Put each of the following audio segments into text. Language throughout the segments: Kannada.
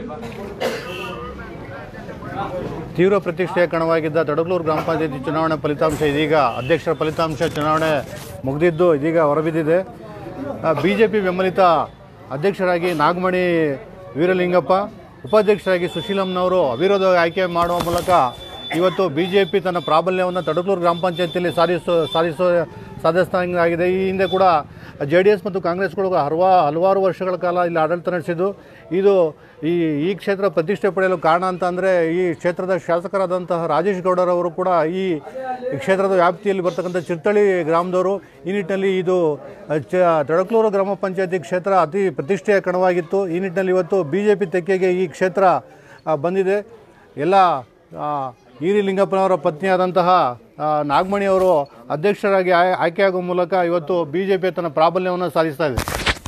ತೀವ್ರ ಪ್ರತಿಷ್ಠೆಯ ಕಣವಾಗಿದ್ದ ತಡಗಲೂರು ಗ್ರಾಮ ಪಂಚಾಯತಿ ಚುನಾವಣೆ ಫಲಿತಾಂಶ ಇದೀಗ ಅಧ್ಯಕ್ಷರ ಫಲಿತಾಂಶ ಚುನಾವಣೆ ಮುಗಿದಿದ್ದು ಇದೀಗ ಹೊರಬಿದ್ದಿದೆ ಬಿ ಜೆ ಪಿ ಬೆಂಬಲಿತ ಅಧ್ಯಕ್ಷರಾಗಿ ನಾಗಮಣಿ ವೀರಲಿಂಗಪ್ಪ ಉಪಾಧ್ಯಕ್ಷರಾಗಿ ಸುಶೀಲಮ್ನವರು ಅವಿರೋಧ ಆಯ್ಕೆ ಮಾಡುವ ಮೂಲಕ ಇವತ್ತು ಬಿ ಜೆ ಪಿ ತನ್ನ ಪ್ರಾಬಲ್ಯವನ್ನು ತಡಗಲೂರು ಗ್ರಾಮ ಪಂಚಾಯತಿಯಲ್ಲಿ ಸಾಧಿಸೋ ಸಾಧಿಸೋ ಸಾಧಿಸ್ತಾಗಿದೆ ಈ ಹಿಂದೆ ಕೂಡ ಜೆ ಡಿ ಎಸ್ ಮತ್ತು ಕಾಂಗ್ರೆಸ್ಗಳು ಹಲವಾ ಹಲವಾರು ವರ್ಷಗಳ ಕಾಲ ಇಲ್ಲಿ ಆಡಳಿತ ನಡೆಸಿದ್ದು ಇದು ಈ ಈ ಕ್ಷೇತ್ರ ಪ್ರತಿಷ್ಠೆ ಪಡೆಯಲು ಕಾರಣ ಅಂತ ಅಂದರೆ ಈ ಕ್ಷೇತ್ರದ ಶಾಸಕರಾದಂತಹ ರಾಜೇಶ್ ಗೌಡರವರು ಕೂಡ ಈ ಈ ಕ್ಷೇತ್ರದ ವ್ಯಾಪ್ತಿಯಲ್ಲಿ ಬರ್ತಕ್ಕಂಥ ಚಿರ್ತಳಿ ಗ್ರಾಮದವರು ಈ ನಿಟ್ಟಿನಲ್ಲಿ ಇದು ಚ ತಡಕ್ಲೂರು ಗ್ರಾಮ ಪಂಚಾಯತಿ ಕ್ಷೇತ್ರ ಅತಿ ಪ್ರತಿಷ್ಠೆಯ ಕಣವಾಗಿತ್ತು ಈ ನಿಟ್ಟಿನಲ್ಲಿ ಇವತ್ತು ಬಿ ಜೆ ಪಿ ತೆಕ್ಕೆಗೆ ಈ ಕ್ಷೇತ್ರ ಆ, ಬಂದಿದೆ ಎಲ್ಲ ಆ, ಈರಿ ಲಿಂಗಪ್ಪನವರ ಪತ್ನಿಯಾದಂತಹ ಆ, ನಾಗಮಣಿ ಅವರು ಅಧ್ಯಕ್ಷರಾಗಿ ಆಯ್ ಆಯ್ಕೆಯಾಗುವ ಮೂಲಕ ಇವತ್ತು ಬಿ ಜೆ ಪಿ ತನ್ನ ಪ್ರಾಬಲ್ಯವನ್ನು ಸಾಧಿಸ್ತಾ ಇದೆ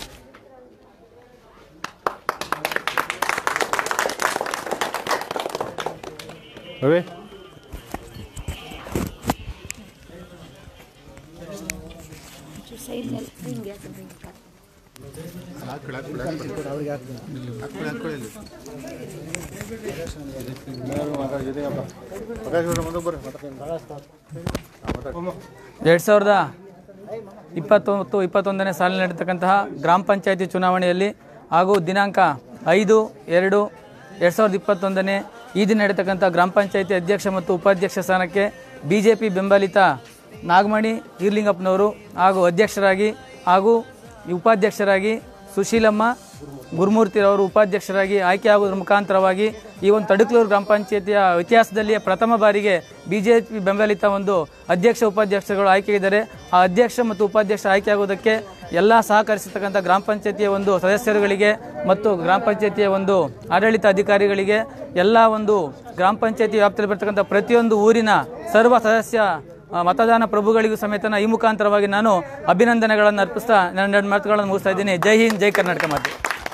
ರವಿ ಎರಡು ಸಾವಿರದ ಇಪ್ಪತ್ತೊಂಬತ್ತು ಇಪ್ಪತ್ತೊಂದನೇ ಸಾಲಿನಲ್ಲಿ ನಡೀತಕ್ಕಂತಹ ಗ್ರಾಮ ಪಂಚಾಯತಿ ಚುನಾವಣೆಯಲ್ಲಿ ಹಾಗೂ ದಿನಾಂಕ ಐದು ಎರಡು ಎರಡು ಸಾವಿರದ ಇಪ್ಪತ್ತೊಂದನೇ ಈ ದಿನ ನಡೀತಕ್ಕಂಥ ಗ್ರಾಮ ಪಂಚಾಯತಿ ಅಧ್ಯಕ್ಷ ಮತ್ತು ಉಪಾಧ್ಯಕ್ಷ ಸ್ಥಾನಕ್ಕೆ ಬಿ ಜೆ ಪಿ ಬೆಂಬಲಿತ ನಾಗಮಣಿ ಈರ್ಲಿಂಗಪ್ಪನವರು ಹಾಗೂ ಅಧ್ಯಕ್ಷರಾಗಿ ಹಾಗೂ ಉಪಾಧ್ಯಕ್ಷರಾಗಿ ಸುಶೀಲಮ್ಮ ಗುರುಮೂರ್ತಿರವರು ಉಪಾಧ್ಯಕ್ಷರಾಗಿ ಆಯ್ಕೆಯಾಗುವುದರ ಮುಖಾಂತರವಾಗಿ ಈ ಒಂದು ತಡುಕ್ಲೂರು ಗ್ರಾಮ ಪಂಚಾಯತಿಯ ಇತಿಹಾಸದಲ್ಲಿಯೇ ಪ್ರಥಮ ಬಾರಿಗೆ ಬಿಜೆಪಿ ಬೆಂಬಲಿತ ಒಂದು ಅಧ್ಯಕ್ಷ ಉಪಾಧ್ಯಕ್ಷಗಳು ಆಯ್ಕೆಯಿದ್ದಾರೆ ಆ ಅಧ್ಯಕ್ಷ ಮತ್ತು ಉಪಾಧ್ಯಕ್ಷ ಆಯ್ಕೆಯಾಗುವುದಕ್ಕೆ ಎಲ್ಲ ಸಹಕರಿಸತಕ್ಕಂಥ ಗ್ರಾಮ ಪಂಚಾಯತಿಯ ಒಂದು ಸದಸ್ಯರುಗಳಿಗೆ ಮತ್ತು ಗ್ರಾಮ ಪಂಚಾಯತಿಯ ಒಂದು ಆಡಳಿತ ಅಧಿಕಾರಿಗಳಿಗೆ ಎಲ್ಲ ಒಂದು ಗ್ರಾಮ ಪಂಚಾಯತಿ ವ್ಯಾಪ್ತಿಯಲ್ಲಿ ಬರ್ತಕ್ಕಂಥ ಪ್ರತಿಯೊಂದು ಊರಿನ ಸರ್ವ ಸದಸ್ಯ ಆ, ಮತದಾನ ಪ್ರಭುಗಳಿಗೂ ಸಮೇತ ಈ ಮುಖಾಂತರವಾಗಿ ನಾನು ಅಭಿನಂದನೆಗಳನ್ನು ಅರ್ಪಿಸ್ತಾ ನನ್ನ ಎರಡು ಮಾತುಗಳನ್ನು ಮುಗಿಸ್ತಾ ಇದ್ದೀನಿ ಜೈ ಹಿಂದ್ ಜೈ ಕರ್ನಾಟಕ ಮಾತೆ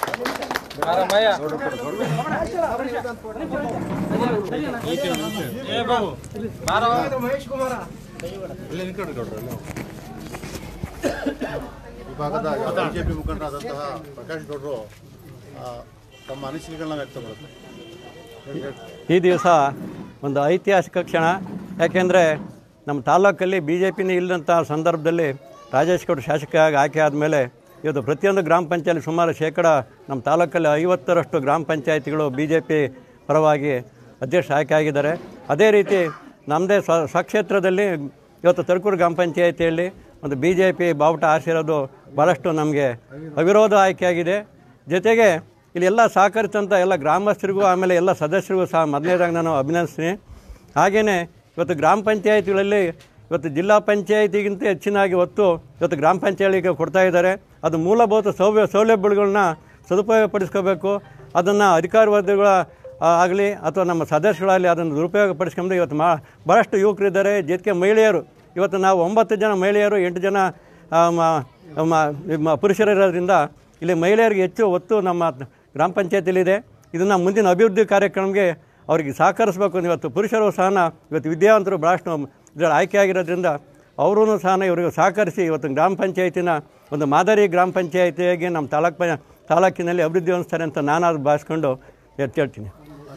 ಈ ಭಾಗದ ಬಿಜೆಪಿ ಮುಖಂಡರಾದಂತಹ ಪ್ರಕಾಶ್ ಗೌಡರು ಆ, ತಮ್ಮ ಅನಿಸಿಕೆಗಳನ್ನ ವ್ಯಕ್ತಪಡುತ್ತೆ ಈ ದಿವಸ ಒಂದು ಐತಿಹಾಸಿಕ ಕ್ಷಣ ಯಾಕೆಂದರೆ ನಮ್ಮ ತಾಲೂಕಲ್ಲಿ ಬಿ ಜೆ ಪಿನೇ ಇಲ್ಲದಂಥ ಸಂದರ್ಭದಲ್ಲಿ ರಾಜೇಶ್ ಗೌಡ ಶಾಸಕರಾಗಿ ಆಯ್ಕೆ ಆದಮೇಲೆ ಇವತ್ತು ಪ್ರತಿಯೊಂದು ಗ್ರಾಮ ಪಂಚಾಯತ್ ಸುಮಾರು ಶೇಕಡ ನಮ್ಮ ತಾಲೂಕಲ್ಲಿ ಐವತ್ತರಷ್ಟು ಗ್ರಾಮ ಪಂಚಾಯತಿಗಳು ಬಿ ಜೆ ಪಿ ಪರವಾಗಿ ಅಧ್ಯಕ್ಷ ಆಯ್ಕೆ ಆಗಿದ್ದಾರೆ ಅದೇ ರೀತಿ ನಮ್ಮದೇ ಸ್ವ ಸ್ವಕ್ಷೇತ್ರದಲ್ಲಿ ಇವತ್ತು ತರ್ಕೂರು ಗ್ರಾಮ ಪಂಚಾಯತಿಯಲ್ಲಿ ಒಂದು ಬಿ ಜೆ ಪಿ ಬಾವುಟ ಆರಿಸಿರೋದು ಭಾಳಷ್ಟು ನಮಗೆ ಅವಿರೋಧ ಆಯ್ಕೆಯಾಗಿದೆ ಜೊತೆಗೆ ಇಲ್ಲಿ ಎಲ್ಲ ಸಹಕರಿಸಿದಂಥ ಎಲ್ಲ ಗ್ರಾಮಸ್ಥರಿಗೂ ಆಮೇಲೆ ಎಲ್ಲ ಸದಸ್ಯರಿಗೂ ಸಹ ಮೊದಲನೇದಾಗಿ ನಾನು ಅಭಿನಂದಿಸ್ತೀನಿ ಹಾಗೆಯೇ ಇವತ್ತು ಗ್ರಾಮ ಪಂಚಾಯತಿಗಳಲ್ಲಿ ಇವತ್ತು ಜಿಲ್ಲಾ ಪಂಚಾಯತಿಗಿಂತ ಹೆಚ್ಚಿನಾಗಿ ಒತ್ತು ಇವತ್ತು ಗ್ರಾಮ ಪಂಚಾಯತಿಗೆ ಕೊಡ್ತಾ ಇದ್ದಾರೆ ಅದು ಮೂಲಭೂತ ಸೌಲಭ್ಯ ಸೌಲಭ್ಯಗಳನ್ನ ಸದುಪಯೋಗಪಡಿಸ್ಕೋಬೇಕು ಅದನ್ನು ಅಧಿಕಾರ ವರ್ಗಗಳ ಆಗಲಿ ಅಥವಾ ನಮ್ಮ ಸದಸ್ಯರಾಗಲಿ ಅದನ್ನು ದುರುಪಯೋಗ ಪಡಿಸ್ಕೊಂಡು ಇವತ್ತು ಮಾ ಭಾಳಷ್ಟು ಯುವಕರಿದ್ದಾರೆ ಜೊತೆಗೆ ಮಹಿಳೆಯರು ಇವತ್ತು ನಾವು ಒಂಬತ್ತು ಜನ ಮಹಿಳೆಯರು ಎಂಟು ಜನ ಆ, ಮ- ಮ- ಮ- ಪುರುಷರಿರೋದ್ರಿಂದ ಇಲ್ಲಿ ಮಹಿಳೆಯರಿಗೆ ಹೆಚ್ಚು ಒತ್ತು ನಮ್ಮ ಗ್ರಾಮ ಪಂಚಾಯತಿಲಿದೆ ಇದನ್ನು ಮುಂದಿನ ಅಭಿವೃದ್ಧಿ ಕಾರ್ಯಕ್ರಮಕ್ಕೆ ಅವರಿಗೆ ಸಹಕರಿಸಬೇಕು ಇವತ್ತು ಪುರುಷರು ಸಹ ಇವತ್ತು ವಿದ್ಯಾವಂತರು ಭಾಳಷ್ಟು ಇದರಲ್ಲಿ ಆಯ್ಕೆ ಆಗಿರೋದ್ರಿಂದ ಅವರೂ ಸಹ ಇವರಿಗೆ ಸಹಕರಿಸಿ ಇವತ್ತು ಗ್ರಾಮ ಪಂಚಾಯತಿನ ಒಂದು ಮಾದರಿ ಗ್ರಾಮ ಪಂಚಾಯತಿಯಾಗಿ ನಮ್ಮ ತಾಲೂಕು ಪ ತಾಲೂಕಿನಲ್ಲಿ ಅಭಿವೃದ್ಧಿ ಹೊಂದಿಸ್ತಾರೆ ಅಂತ ನಾನು ಅದು ಭಾವಿಸ್ಕೊಂಡು ಎತ್ತಿ ಹೇಳ್ತೀನಿ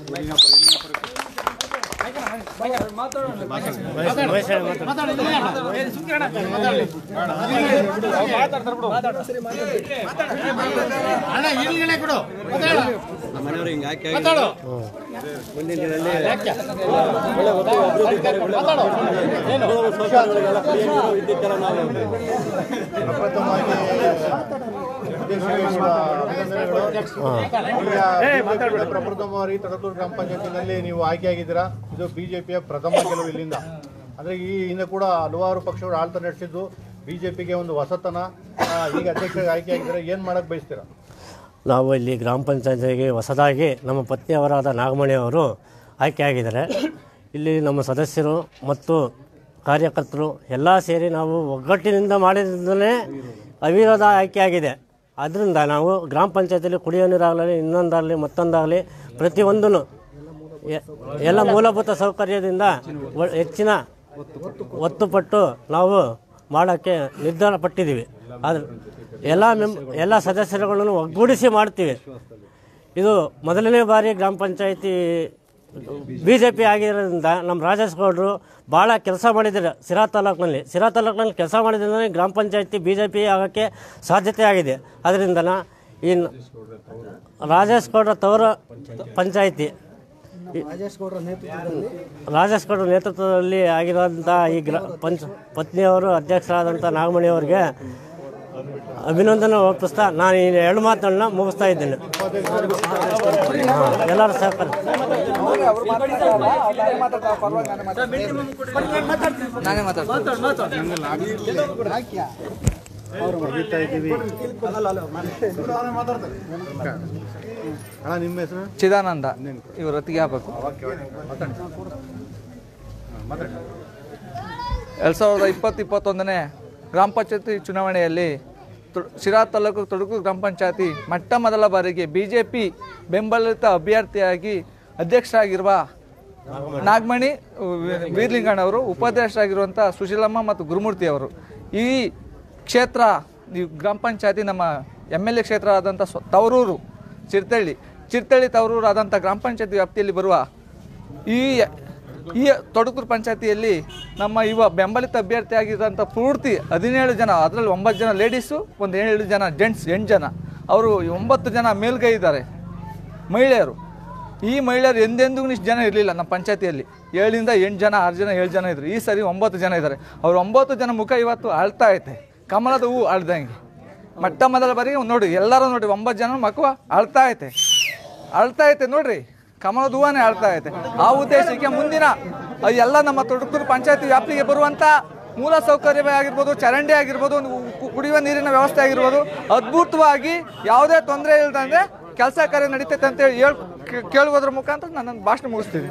ಮನೆಯವರು ಹಿಂಗೆ ಆಯ್ಕೆ ಮುಂದಿನ ದಿನದಲ್ಲಿ ಒಳ್ಳೆ ಒತ್ತು ಅಭಿವೃದ್ಧಿ ಕಾರ್ಯಗಳು ಮೂಲಭೂತ ಸೌಕರ್ಯಗಳಿಗೆಲ್ಲ ಕುಡಿಯೋ ನೀರು, ವಿದ್ಯುತ್ತೆಲ್ಲ ನಾವು ಪ್ರಪ್ರಥಮವಾಗಿ ಅಧ್ಯಕ್ಷರಿಗೆ ಅಭಿನಂದನೆಗಳು. ಈಗ ಪ್ರಪ್ರಥಮವಾಗಿ ತಡಕೂರು ಗ್ರಾಮ ಪಂಚಾಯತಿನಲ್ಲಿ ನೀವು ಆಯ್ಕೆಯಾಗಿದ್ದೀರಾ ಇದು ಬಿಜೆಪಿಯ ಪ್ರಥಮ ಗೆಲುವು ಇಲ್ಲಿಂದ ಅಂದ್ರೆ ಈ ಹಿಂದೆ ಕೂಡ ಹಲವಾರು ಪಕ್ಷಗಳು ಆಳ್ತ ನಡೆಸಿದ್ದು ಬಿಜೆಪಿಗೆ ಒಂದು ಹೊಸತನ ಆ, ಈಗ ಅಧ್ಯಕ್ಷರಿಗೆ ಆಯ್ಕೆಯಾಗಿದ್ದೀರಾ ಏನ್ ಮಾಡಕ್ ಬಯಸ್ತೀರಾ ನಾವು ಇಲ್ಲಿ ಗ್ರಾಮ ಪಂಚಾಯತಿಗೆ ಹೊಸದಾಗಿ ನಮ್ಮ ಪತ್ನಿಯವರಾದ ನಾಗಮಣಿ ಅವರು ಆಯ್ಕೆಯಾಗಿದ್ದಾರೆ ಇಲ್ಲಿ ನಮ್ಮ ಸದಸ್ಯರು ಮತ್ತು ಕಾರ್ಯಕರ್ತರು ಎಲ್ಲ ಸೇರಿ ನಾವು ಒಗ್ಗಟ್ಟಿನಿಂದ ಮಾಡಿದ್ದನ್ನೇ ಅವಿರೋಧ ಆಯ್ಕೆಯಾಗಿದೆ ಆದ್ದರಿಂದ ನಾವು ಗ್ರಾಮ ಪಂಚಾಯತಿಯಲ್ಲಿ ಕುಡಿಯೋ ನೀರಾಗಲಿ ಇನ್ನೊಂದಾಗಲಿ ಮತ್ತೊಂದಾಗಲಿ ಪ್ರತಿಯೊಂದೂ ಎಲ್ಲ ಮೂಲಭೂತ ಸೌಕರ್ಯದಿಂದ ಒ- ಹೆಚ್ಚಿನ ಒತ್ತು ಪಟ್ಟು ನಾವು ಮಾಡೋಕ್ಕೆ ನಿರ್ಧಾರ ಪಟ್ಟಿದ್ದೀವಿ ಆದರೆ ಎಲ್ಲ ಮೆಂ ಎಲ್ಲ ಸದಸ್ಯರುಗಳನ್ನು ಒಗ್ಗೂಡಿಸಿ ಮಾಡ್ತೀವಿ ಇದು ಮೊದಲನೇ ಬಾರಿ ಗ್ರಾಮ ಪಂಚಾಯಿತಿ ಬಿ ಜೆ ಪಿ ಆಗಿರೋದ್ರಿಂದ ನಮ್ಮ ರಾಜೇಶ್ ಗೌಡರು ಭಾಳ ಕೆಲಸ ಮಾಡಿದ್ದಾರೆ ಸಿರಾ ತಾಲೂಕಿನಲ್ಲಿ ಸಿರಾ ತಾಲೂಕಿನಲ್ಲಿ ಕೆಲಸ ಮಾಡಿದ್ರಿಂದ ಗ್ರಾಮ ಪಂಚಾಯಿತಿ ಬಿ ಜೆ ಪಿ ಆಗೋಕ್ಕೆ ಸಾಧ್ಯತೆ ಆಗಿದೆ ಅದರಿಂದನ ಈ ನ- ರಾಜೇಶ್ ಗೌಡ್ರ ತವರ ಪಂಚಾಯಿತಿ ರಾಜೇಶ್ ಗೌಡ್ರ ನೇತೃತ್ವದಲ್ಲಿ ಆಗಿರೋಂಥ ಈ ಗ್ರಾ ಪಂಚ ಪತ್ನಿಯವರು ಅಧ್ಯಕ್ಷರಾದಂಥ ನಾಗಮಣಿ ಅವರಿಗೆ ಅಭಿನಂದನೆ ಒಪ್ಪಿಸ್ತಾ ನಾನು ಈ ಎರಡು ಮಾತನ್ನ ಮುಗಿಸ್ತಾ ಇದ್ದೇನೆ ಹಾಂ, ಎಲ್ಲರ ಸಹಕಾರ ಮುಗಿತಾ ಇದ್ದೀವಿ ಅಣ್ಣ ನಿಮ್ಮ ಹೆಸರು ಚಿದಾನಂದ ಇವ್ರ ಹೊತ್ತಿಗೆ ಆಗ್ಬೇಕು ಎರಡು ಸಾವಿರದ ಇಪ್ಪತ್ತು ಇಪ್ಪತ್ತೊಂದನೇ ಗ್ರಾಮ ಪಂಚಾಯತಿ ಚುನಾವಣೆಯಲ್ಲಿ ತು- ಶಿರಾ ತಾಲೂಕು ತೊಡಗು ಗ್ರಾಮ ಪಂಚಾಯತಿ ಮೊಟ್ಟ ಮೊದಲ ಬಾರಿಗೆ ಬಿ ಜೆ ಪಿ ಬೆಂಬಲಿತ ಅಭ್ಯರ್ಥಿಯಾಗಿ ಅಧ್ಯಕ್ಷರಾಗಿರುವ ನಾಗಮಣಿ ವಿ- ವೀರ್ಲಿಂಗಣ್ಣವರು ಉಪಾಧ್ಯಕ್ಷರಾಗಿರುವಂಥ ಸುಶೀಲಮ್ಮ ಮತ್ತು ಗುರುಮೂರ್ತಿ ಅವರು ಈ ಕ್ಷೇತ್ರ ಈ ಗ್ರಾಮ ಪಂಚಾಯತಿ ನಮ್ಮ ಎಮ್ ಎಲ್ ಎ ಕ್ಷೇತ್ರ ಆದಂಥ ಸ್ವ ತವರೂರು ಚಿರ್ತಳ್ಳಿ ಚಿರ್ತಳ್ಳಿ ತವರೂರು ಆದಂಥ ಗ್ರಾಮ ಪಂಚಾಯತಿ ವ್ಯಾಪ್ತಿಯಲ್ಲಿ ಬರುವ ಈ ಈ ತೊಡಕೂರು ಪಂಚಾಯತಿಯಲ್ಲಿ ನಮ್ಮ ಯುವ ಬೆಂಬಲಿತ ಅಭ್ಯರ್ಥಿ ಆಗಿರೋಂಥ ಪೂರ್ತಿ ಹದಿನೇಳು ಜನ ಅದರಲ್ಲಿ ಒಂಬತ್ತು ಜನ ಲೇಡೀಸು ಒಂದು ಏಳು ಜನ ಜೆಂಟ್ಸ್ ಎಂಟು ಜನ ಅವರು ಒಂಬತ್ತು ಜನ ಮೇಲ್ಗೈ ಇದ್ದಾರೆ ಮಹಿಳೆಯರು ಈ ಮಹಿಳೆಯರು ಎಂದೆಂದೂ ಇಷ್ಟು ಜನ ಇರಲಿಲ್ಲ ನಮ್ಮ ಪಂಚಾಯತಿಯಲ್ಲಿ ಏಳಿಂದ ಎಂಟು ಜನ ಆರು ಜನ ಏಳು ಜನ ಇದ್ರು ಈ ಸರಿ ಒಂಬತ್ತು ಜನ ಇದ್ದಾರೆ ಅವ್ರು ಒಂಬತ್ತು ಜನ ಮುಖ ಇವತ್ತು ಅಳ್ತಾ ಐತೆ ಕಮಲದ ಹೂವು ಅಳ್ದಂಗೆ ಮೊಟ್ಟ ಮೊದಲ ಬಾರಿಗೆ ನೋಡಿ ಎಲ್ಲರೂ ನೋಡಿ ಒಂಬತ್ತು ಜನ ಮಕ್ಕಳು ಅಳ್ತಾ ಐತೆ ಅಳ್ತಾ ಐತೆ ನೋಡ್ರಿ ಕಮಲದ ಹೂವನೇ ಅಳ್ತಾ ಐತೆ ಆ ಉದ್ದೇಶಕ್ಕೆ ಮುಂದಿನ ಅದು ಎಲ್ಲ ನಮ್ಮ ತೊಡಕೂರು ಪಂಚಾಯತಿ ವ್ಯಾಪ್ತಿಗೆ ಬರುವಂಥ ಮೂಲ ಸೌಕರ್ಯವೇ ಆಗಿರ್ಬೋದು ಚರಂಡಿ ಆಗಿರ್ಬೋದು ಕು- ಕುಡಿಯುವ ನೀರಿನ ವ್ಯವಸ್ಥೆ ಆಗಿರ್ಬೋದು ಅದ್ಭುತವಾಗಿ ಯಾವುದೇ ತೊಂದರೆ ಇಲ್ದಂಗೆ ಕೆಲಸ ಕಾರ್ಯ ನಡೀತೈತೆ ಅಂತ ಹೇಳಿ ಹೇಳ್ ಕೇ- ಕೇಳುವುದ್ರ ಮುಖಾಂತರ ನಾನು ನನ್ನ ಭಾಷಣ ಮುಗಿಸ್ತೀನಿ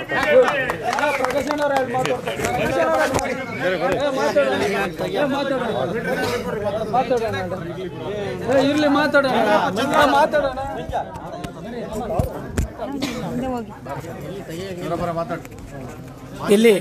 ಇರ್ಲಿ ಮಾತಾಡೋಣ ಮಾತಾಡೋಣ ಇಲ್ಲಿ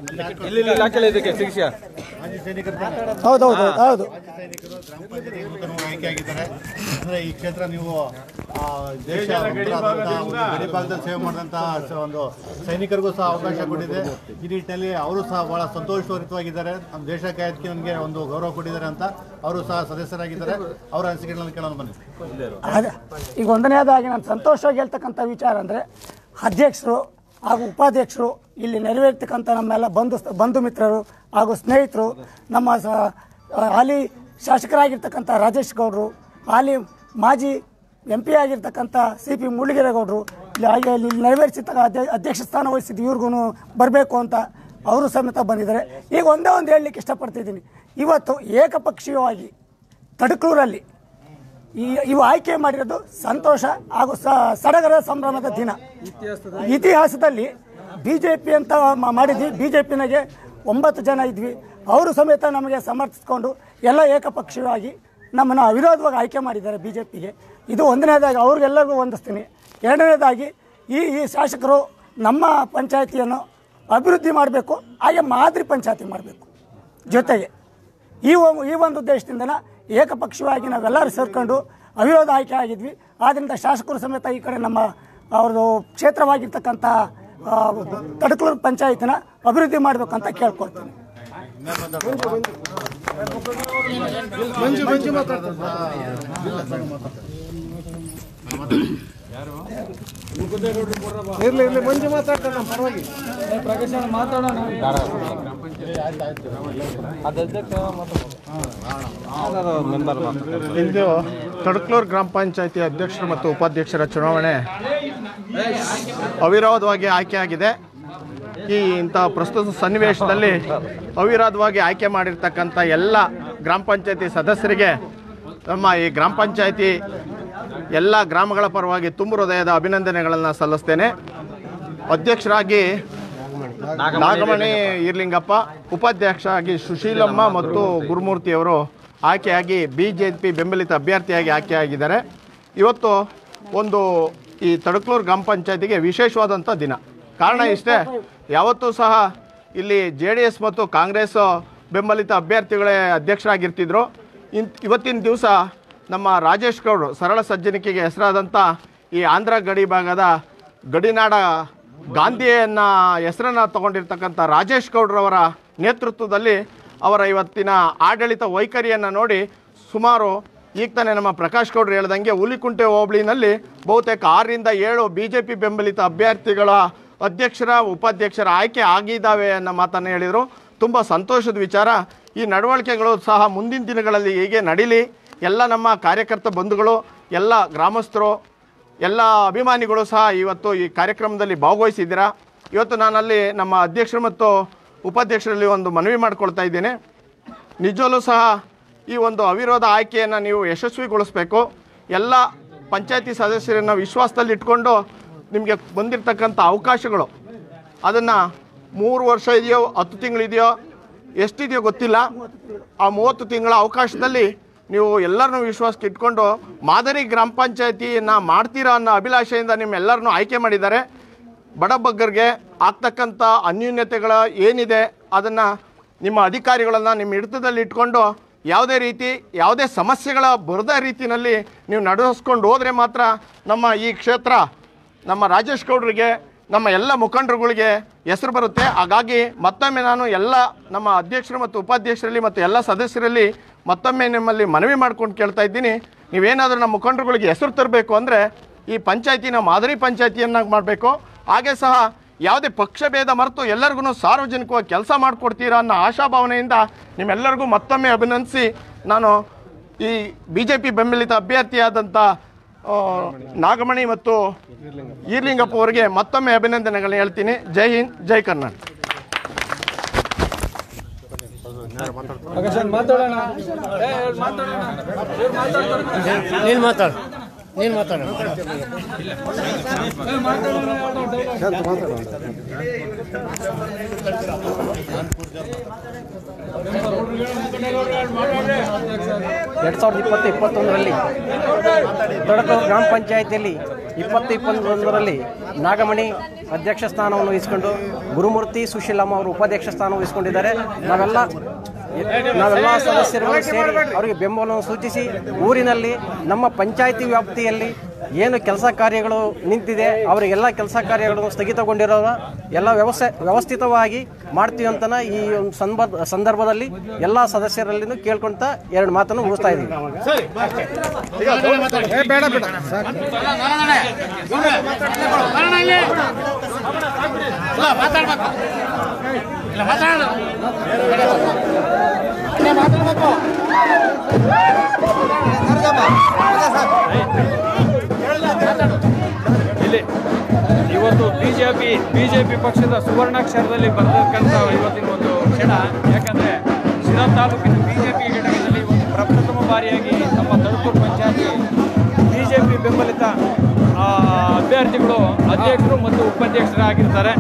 ಮಾಜಿ ಸೈನಿಕರು ಹೌದೌದು ಹೌದು ಸೈನಿಕರು ಗ್ರಾಮ ಪಂಚಾಯತಿ ನೂತನವಾಗಿ ಆಯ್ಕೆಯಾಗಿದ್ದಾರೆ ಅಂದ್ರೆ ಈ ಕ್ಷೇತ್ರ ನೀವು ಆ, ದೇಶ ಭಕ್ತರಾದಂಥ ಒಂದು ಗಡಿ ಭಾಗದಲ್ಲಿ ಸೇವೆ ಮಾಡಿದಂಥ ಸ- ಒಂದು ಸೈನಿಕರಿಗೂ ಸಹ ಅವಕಾಶ ಕೊಟ್ಟಿದೆ ಈ ನಿಟ್ಟಿನಲ್ಲಿ ಅವರು ಸಹ ಬಹಳ ಸಂತೋಷಭರಿತವಾಗಿದ್ದಾರೆ ನಮ್ಮ ದೇಶ ಕಾಯೋದಕ್ಕೆ ನನಗೆ ಒಂದು ಗೌರವ ಕೊಟ್ಟಿದ್ದಾರೆ ಅಂತ ಅವರು ಸಹ ಸದಸ್ಯರಾಗಿದ್ದಾರೆ ಅವರ ಅನಿಸಿಕೆಗಳನ್ನು ಕೇಳೋಣ ಬನ್ನಿ ಅದೇ ಈಗ ಒಂದನೇದಾಗಿ ನಾನು ಸಂತೋಷವಾಗಿ ಹೇಳ್ತಕ್ಕಂಥ ವಿಚಾರ ಅಂದರೆ ಅಧ್ಯಕ್ಷರು ಹಾಗೂ ಉಪಾಧ್ಯಕ್ಷರು ಇಲ್ಲಿ ನೆರವೇರ್ತಕ್ಕಂಥ ನಮ್ಮೆಲ್ಲ ಬಂಧು ಬಂಧು ಮಿತ್ರರು ಹಾಗೂ ಸ್ನೇಹಿತರು ನಮ್ಮ ಸ ಹಾಲಿ ಶಾಸಕರಾಗಿರ್ತಕ್ಕಂಥ ರಾಜೇಶ್ ಗೌಡರು ಹಾಲಿ ಮಾಜಿ ಎಂ ಪಿ ಆಗಿರ್ತಕ್ಕಂಥ ಸಿ ಪಿ ಮುರಳಿಗೆರೆಗೌಡರು ಇಲ್ಲಿ ಹಾಗೆ ಇಲ್ಲಿ ನೆರವೇರಿಸಿದ ಅಧ್ಯಕ್ಷ ಸ್ಥಾನ ವಹಿಸಿದ್ದು ಇವ್ರಿಗೂ ಬರಬೇಕು ಅಂತ ಅವರು ಸಮೇತ ಬಂದಿದ್ದಾರೆ ಈಗ ಒಂದೇ ಒಂದು ಹೇಳಲಿಕ್ಕೆ ಇಷ್ಟಪಡ್ತಿದ್ದೀನಿ ಇವತ್ತು ಏಕಪಕ್ಷೀಯವಾಗಿ ತಡಕೂರಲ್ಲಿ ಈ ಇವು ಆಯ್ಕೆ ಮಾಡಿರೋದು ಸಂತೋಷ ಹಾಗೂ ಸ- ಸಡಗರ ಸಂಭ್ರಮದ ದಿನ ಇತಿಹಾಸದಲ್ಲಿ ಬಿ ಜೆ ಪಿ ಅಂತ ಮ- ಮಾಡಿದ್ವಿ ಬಿ ಜೆ ಪಿನಾಗೆ ಒಂಬತ್ತು ಜನ ಇದ್ವಿ ಅವರು ಸಮೇತ ನಮಗೆ ಸಮರ್ಥಿಸ್ಕೊಂಡು ಎಲ್ಲ ಏಕಪಕ್ಷೀಯವಾಗಿ ನಮ್ಮನ್ನು ಅವಿರೋಧವಾಗಿ ಆಯ್ಕೆ ಮಾಡಿದ್ದಾರೆ ಬಿ ಜೆ ಪಿಗೆ ಇದು ಒಂದನೇದಾಗಿ ಅವ್ರಿಗೆಲ್ಲರಿಗೂ ಹೊಂದಿಸ್ತೀನಿ ಎರಡನೇದಾಗಿ ಈ ಈ ಶಾಸಕರು ನಮ್ಮ ಪಂಚಾಯತಿಯನ್ನು ಅಭಿವೃದ್ಧಿ ಮಾಡಬೇಕು ಹಾಗೆ ಮಾದರಿ ಪಂಚಾಯತಿ ಮಾಡಬೇಕು ಜೊತೆಗೆ ಈ ಒ- ಈ ಒಂದು ಉದ್ದೇಶದಿಂದನ ಏಕಪಕ್ಷವಾಗಿ ನಾವೆಲ್ಲರೂ ಸೇರ್ಕೊಂಡು ಅವಿರೋಧ ಆಯ್ಕೆ ಆಗಿದ್ವಿ ಆದ್ದರಿಂದ ಶಾಸಕರು ಸಮೇತ ಈ ಕಡೆ ನಮ್ಮ ಅವ್ರದ್ದು ಕ್ಷೇತ್ರವಾಗಿರ್ತಕ್ಕಂಥ ಆ, ತಡಕಲೂರು ಪಂಚಾಯತಿನ ಅಭಿವೃದ್ಧಿ ಮಾಡಬೇಕಂತ ಕೇಳ್ಕೊಳ್ತೀನಿ ಇಂದು ತಡಕ್ಲೂರು ಗ್ರಾಮ ಪಂಚಾಯತಿ ಅಧ್ಯಕ್ಷರು ಮತ್ತು ಉಪಾಧ್ಯಕ್ಷರ ಚುನಾವಣೆ ಅವಿರೋಧವಾಗಿ ಆಯ್ಕೆಯಾಗಿದೆ ಈ ಇಂಥ ಪ್ರಸ್ತುತ ಸನ್ನಿವೇಶದಲ್ಲಿ ಅವಿರೋಧವಾಗಿ ಆಯ್ಕೆ ಮಾಡಿರ್ತಕ್ಕಂಥ ಎಲ್ಲ ಗ್ರಾಮ ಪಂಚಾಯತಿ ಸದಸ್ಯರಿಗೆ ನಮ್ಮ ಈ ಗ್ರಾಮ ಪಂಚಾಯತಿ ಎಲ್ಲ ಗ್ರಾಮಗಳ ಪರವಾಗಿ ತುಂಬು ಹೃದಯದ ಅಭಿನಂದನೆಗಳನ್ನು ಸಲ್ಲಿಸ್ತೇನೆ ಅಧ್ಯಕ್ಷರಾಗಿ ನಾಗಮಣಿ ಈರ್ಲಿಂಗಪ್ಪ ಉಪಾಧ್ಯಕ್ಷ ಆಗಿ ಸುಶೀಲಮ್ಮ ಮತ್ತು ಗುರುಮೂರ್ತಿಯವರು ಆಯ್ಕೆಯಾಗಿ ಬಿ ಜೆ ಪಿ ಬೆಂಬಲಿತ ಅಭ್ಯರ್ಥಿಯಾಗಿ ಆಯ್ಕೆಯಾಗಿದ್ದಾರೆ ಇವತ್ತು ಒಂದು ಈ ತಡಕ್ಲೂರು ಗ್ರಾಮ ಪಂಚಾಯತಿಗೆ ವಿಶೇಷವಾದಂಥ ದಿನ ಕಾರಣ ಇಷ್ಟೇ ಯಾವತ್ತೂ ಸಹ ಇಲ್ಲಿ ಜೆ ಡಿ ಎಸ್ ಮತ್ತು ಕಾಂಗ್ರೆಸ್ ಬೆಂಬಲಿತ ಅಭ್ಯರ್ಥಿಗಳೇ ಅಧ್ಯಕ್ಷರಾಗಿರ್ತಿದ್ರು ಇನ್ ಇವತ್ತಿನ ದಿವಸ ನಮ್ಮ ರಾಜೇಶ್ ಗೌಡ್ರು ಸರಳ ಸಜ್ಜನಿಕೆಗೆ ಹೆಸರಾದಂಥ ಈ ಆಂಧ್ರ ಗಡಿ ಭಾಗದ ಗಡಿನಾಡ ಗಾಂಧಿಯನ್ನ ಹೆಸರನ್ನು ತಗೊಂಡಿರ್ತಕ್ಕಂಥ ರಾಜೇಶ್ ಗೌಡ್ರವರ ನೇತೃತ್ವದಲ್ಲಿ ಅವರ ಇವತ್ತಿನ ಆಡಳಿತ ವೈಖರಿಯನ್ನು ನೋಡಿ ಸುಮಾರು ಈಗ ತಾನೇ ನಮ್ಮ ಪ್ರಕಾಶ್ ಗೌಡ್ರು ಹೇಳ್ದಂಗೆ ಹುಲಿಕುಂಟೆ ಹೋಬಳಿನಲ್ಲಿ ಬಹುತೇಕ ಆರರಿಂದ ಏಳು ಬಿ ಜೆ ಪಿ ಬೆಂಬಲಿತ ಅಭ್ಯರ್ಥಿಗಳ ಅಧ್ಯಕ್ಷರ ಉಪಾಧ್ಯಕ್ಷರ ಆಯ್ಕೆ ಆಗಿದ್ದಾವೆ ಅನ್ನೋ ಮಾತನ್ನು ಹೇಳಿದರು ತುಂಬ ಸಂತೋಷದ ವಿಚಾರ ಈ ನಡವಳಿಕೆಗಳು ಸಹ ಮುಂದಿನ ದಿನಗಳಲ್ಲಿ ಹೀಗೆ ನಡೀಲಿ ಎಲ್ಲ ನಮ್ಮ ಕಾರ್ಯಕರ್ತ ಬಂಧುಗಳು ಎಲ್ಲ ಗ್ರಾಮಸ್ಥರು ಎಲ್ಲ ಅಭಿಮಾನಿಗಳು ಸಹ ಇವತ್ತು ಈ ಕಾರ್ಯಕ್ರಮದಲ್ಲಿ ಭಾಗವಹಿಸಿದ್ದೀರಾ ಇವತ್ತು ನಾನಲ್ಲಿ ನಮ್ಮ ಅಧ್ಯಕ್ಷರು ಮತ್ತು ಉಪಾಧ್ಯಕ್ಷರಲ್ಲಿ ಒಂದು ಮನವಿ ಮಾಡ್ಕೊಳ್ತಾ ಇದ್ದೇನೆ ನಿಜವಲ್ಲೂ ಸಹ ಈ ಒಂದು ಅವಿರೋಧ ಆಯ್ಕೆಯನ್ನು ನೀವು ಯಶಸ್ವಿಗೊಳಿಸಬೇಕು ಎಲ್ಲ ಪಂಚಾಯತಿ ಸದಸ್ಯರನ್ನು ವಿಶ್ವಾಸದಲ್ಲಿ ಇಟ್ಕೊಂಡು ನಿಮಗೆ ಬಂದಿರತಕ್ಕಂಥ ಅವಕಾಶಗಳು ಅದನ್ನು ಮೂರು ವರ್ಷ ಇದೆಯೋ ಹತ್ತು ತಿಂಗಳಿದೆಯೋ ಎಷ್ಟಿದೆಯೋ ಗೊತ್ತಿಲ್ಲ ಆ ಮೂವತ್ತು ತಿಂಗಳ ಅವಕಾಶದಲ್ಲಿ ನೀವು ಎಲ್ಲರನ್ನೂ ವಿಶ್ವಾಸಕ್ಕೆ ಇಟ್ಕೊಂಡು ಮಾದರಿ ಗ್ರಾಮ ಪಂಚಾಯತಿಯನ್ನು ಮಾಡ್ತೀರಾ ಅನ್ನೋ ಅಭಿಲಾಷೆಯಿಂದ ನಿಮ್ಮೆಲ್ಲರನ್ನೂ ಆಯ್ಕೆ ಮಾಡಿದ್ದಾರೆ ಬಡಬಗ್ಗರಿಗೆ ಆಗ್ತಕ್ಕಂಥ ಅನ್ಯೂನ್ಯತೆಗಳ ಏನಿದೆ ಅದನ್ನು ನಿಮ್ಮ ಅಧಿಕಾರಿಗಳನ್ನು ನಿಮ್ಮ ಹಿಡಿತದಲ್ಲಿ ಇಟ್ಕೊಂಡು ಯಾವುದೇ ರೀತಿ ಯಾವುದೇ ಸಮಸ್ಯೆಗಳ ಬರದ ರೀತಿಯಲ್ಲಿ ನೀವು ನಡೆಸ್ಕೊಂಡು ಹೋದರೆ ಮಾತ್ರ ನಮ್ಮ ಈ ಕ್ಷೇತ್ರ ನಮ್ಮ ರಾಜೇಶ್ ಗೌಡ್ರಿಗೆ ನಮ್ಮ ಎಲ್ಲ ಮುಖಂಡರುಗಳಿಗೆ ಹೆಸರು ಬರುತ್ತೆ ಹಾಗಾಗಿ ಮತ್ತೊಮ್ಮೆ ನಾನು ಎಲ್ಲ ನಮ್ಮ ಅಧ್ಯಕ್ಷರು ಮತ್ತು ಉಪಾಧ್ಯಕ್ಷರಲ್ಲಿ ಮತ್ತು ಎಲ್ಲ ಸದಸ್ಯರಲ್ಲಿ ಮತ್ತೊಮ್ಮೆ ನಿಮ್ಮಲ್ಲಿ ಮನವಿ ಮಾಡ್ಕೊಂಡು ಕೇಳ್ತಾ ಇದ್ದೀನಿ ನೀವೇನಾದರೂ ನಮ್ಮ ಮುಖಂಡರುಗಳಿಗೆ ಹೆಸರು ತರಬೇಕು ಅಂದರೆ ಈ ಪಂಚಾಯತಿನ ಮಾದರಿ ಪಂಚಾಯತಿಯನ್ನಾಗಿ ಮಾಡಬೇಕು ಹಾಗೆ ಸಹ ಯಾವುದೇ ಪಕ್ಷ ಭೇದ ಮರೆತು ಎಲ್ಲರಿಗೂ ಸಾರ್ವಜನಿಕವಾಗಿ ಕೆಲಸ ಮಾಡಿಕೊಡ್ತೀರಾ ಅನ್ನೋ ಆಶಾಭಾವನೆಯಿಂದ ನಿಮ್ಮೆಲ್ಲರಿಗೂ ಮತ್ತೊಮ್ಮೆ ಅಭಿನಂದಿಸಿ ನಾನು ಈ ಬಿ ಜೆ ಪಿ ಬೆಂಬಲಿತ ಅಭ್ಯರ್ಥಿಯಾದಂಥ ಆ, ನಾಗಮಣಿ ಮತ್ತು ಈರ್ಲಿಂಗಪ್ಪ ಅವರಿಗೆ ಮತ್ತೊಮ್ಮೆ ಅಭಿನಂದನೆಗಳನ್ನ ಹೇಳ್ತೀನಿ ಜೈ ಹಿಂದ್ ಜೈ ಕರ್ನಾಟಕ ನೀನು ಮಾತಾಡು ನೀನು ಮಾತಾಡು ಎರಡು ಸಾವಿರದ ಇಪ್ಪತ್ತು ಇಪ್ಪತ್ತೊಂದರಲ್ಲಿ ತೊಡಕು ಗ್ರಾಮ ಪಂಚಾಯಿತಿಯಲ್ಲಿ ಇಪ್ಪತ್ತು ಇಪ್ಪತ್ತೊಂದರಲ್ಲಿ ನಾಗಮಣಿ ಅಧ್ಯಕ್ಷ ಸ್ಥಾನವನ್ನು ವಹಿಸಿಕೊಂಡು ಗುರುಮೂರ್ತಿ ಸುಶೀಲಮ್ಮ ಅವರು ಉಪಾಧ್ಯಕ್ಷ ಸ್ಥಾನ ವಹಿಸಿಕೊಂಡಿದ್ದಾರೆ ನಾವೆಲ್ಲ ನಾವೆಲ್ಲ ಸದಸ್ಯರುಗಳು ಸೇರಿ ಅವರಿಗೆ ಬೆಂಬಲವನ್ನು ಸೂಚಿಸಿ ಊರಿನಲ್ಲಿ ನಮ್ಮ ಪಂಚಾಯಿತಿ ವ್ಯಾಪ್ತಿಯಲ್ಲಿ ಏನು ಕೆಲಸ ಕಾರ್ಯಗಳು ನಿಂತಿದೆ ಅವರಿಗೆಲ್ಲ ಕೆಲಸ ಕಾರ್ಯಗಳನ್ನು ಸ್ಥಗಿತಗೊಂಡಿರೋದ ಎಲ್ಲ ವ್ಯವಸ್ಥೆ ವ್ಯವಸ್ಥಿತವಾಗಿ ಮಾಡ್ತೀವಿ ಅಂತನ ಈ ಒಂದು ಸಂದರ್ಭ ಸಂದರ್ಭದಲ್ಲಿ ಎಲ್ಲ ಸದಸ್ಯರಲ್ಲಿನೂ ಕೇಳ್ಕೊಂತ ಎರಡು ಮಾತನ್ನು ಮುಗಿಸ್ತಾ ಇದ್ದೀವಿ ಇಲ್ಲಿ ಇವತ್ತು ಬಿಜೆಪಿ ಬಿಜೆಪಿ ಪಕ್ಷದ ಸುವರ್ಣಾಕ್ಷರದಲ್ಲಿ ಬರತಕ್ಕಂಥ ಇವತ್ತಿನ ಒಂದು ಕ್ಷಣ ಯಾಕಂದ್ರೆ ಶಿರಾ ತಾಲೂಕಿನ ಬಿಜೆಪಿ ಘಟಕದಲ್ಲಿ ಒಂದು ಪ್ರಪ್ರಥಮ ಬಾರಿಯಾಗಿ ನಮ್ಮ ತಳಕೂರು ಪಂಚಾಯತಿ ಬಿಜೆಪಿ ಬೆಂಬಲಿತ ಆ, ಅಭ್ಯರ್ಥಿಗಳು ಅಧ್ಯಕ್ಷರು ಮತ್ತು ಉಪಾಧ್ಯಕ್ಷರಾಗಿರ್ತಾರೆ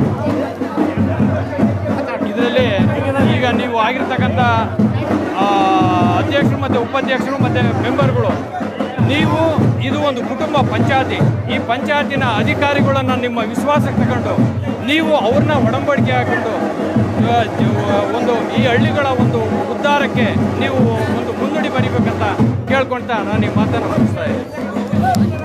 ಇದರಲ್ಲಿ ಈಗ ನೀವು ಆಗಿರ್ತಕ್ಕಂಥ ಆ, ಅಧ್ಯಕ್ಷರು ಮತ್ತು ಉಪಾಧ್ಯಕ್ಷರು ಮತ್ತು ಮೆಂಬರ್ಗಳು ನೀವು ಇದು ಒಂದು ಕುಟುಂಬ ಪಂಚಾಯತಿ ಈ ಪಂಚಾಯತಿನ ಅಧಿಕಾರಿಗಳನ್ನು ನಿಮ್ಮ ವಿಶ್ವಾಸಕ್ಕೆ ತಗೊಂಡು ನೀವು ಅವ್ರನ್ನ ಒಡಂಬಡಿಕೆ ಹಾಕೊಂಡು ಆ, ಒಂದು ಈ ಹಳ್ಳಿಗಳ ಒಂದು ಉದ್ಧಾರಕ್ಕೆ ನೀವು ಒಂದು ಮುನ್ನುಡಿ ಬರಿಬೇಕಂತ ಕೇಳ್ಕೊಳ್ತಾ ನಾನು ಈ ಮಾತನ್ನು ಮುಗಿಸ್ತಾ ಇದ್ದೀನಿ